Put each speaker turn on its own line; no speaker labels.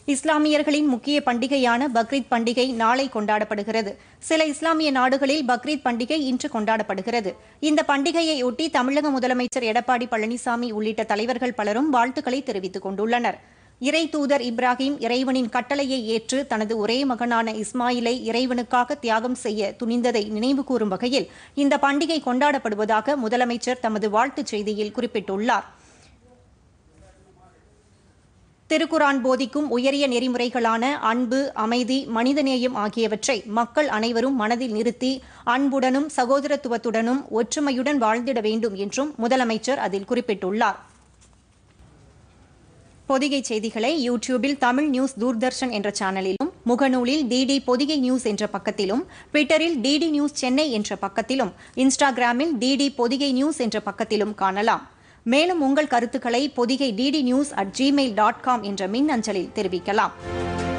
இஸ்லாமியர்களின் முக்கிய பண்டிகையான பக்ரீத் பண்டிகை நாளை கொண்டாடப்படுகிறது சில இஸ்லாமிய நாடுகளில் பக்ரீத் பண்டிகை இன்று கொண்டாடப்படுகிறது இந்த பண்டிகையையொட்டி தமிழக முதலமைச்சர் எடப்பாடி பழனிசாமி உள்ளிட்ட தலைவர்கள் பலரும் வாழ்த்துக்களை தெரிவித்துக் கொண்டுள்ளனர் இறை தூதர் இப்ராஹிம் இறைவனின் கட்டளையை ஏற்று தனது ஒரே மகனான இஸ்மாயிலை இறைவனுக்காக தியாகம் செய்ய துணிந்ததை நினைவுகூரும் வகையில் இந்த பண்டிகை கொண்டாடப்படுவதாக முதலமைச்சர் தமது வாழ்த்துச் செய்தியில் குறிப்பிட்டுள்ளார் திருக்குரான் போதிக்கும் உயரிய நெறிமுறைகளான அன்பு அமைதி மனிதநேயம் ஆகியவற்றை மக்கள் அனைவரும் மனதில் நிறுத்தி அன்புடனும் சகோதரத்துவத்துடனும் ஒற்றுமையுடன் வாழ்ந்திட வேண்டும் என்றும் முதலமைச்சர் அதில் குறிப்பிட்டுள்ளார் பொதிகை செய்திகளை யூடியூபில் தமிழ் நியூஸ் தூர்தர்ஷன் என்ற சேனலிலும் முகநூலில் டிடி பொதிகை நியூஸ் என்ற பக்கத்திலும் ட்விட்டரில் டிடி நியூஸ் சென்னை என்ற பக்கத்திலும் இன்ஸ்டாகிராமில் டிடி பொதிகை நியூஸ் என்ற பக்கத்திலும் காணலாம் மேலும் உங்கள் கருத்துக்களை Pothigai DD news at Gmail dot com என்ற மின் அஞ்சலில் தெரிவிக்கலாம்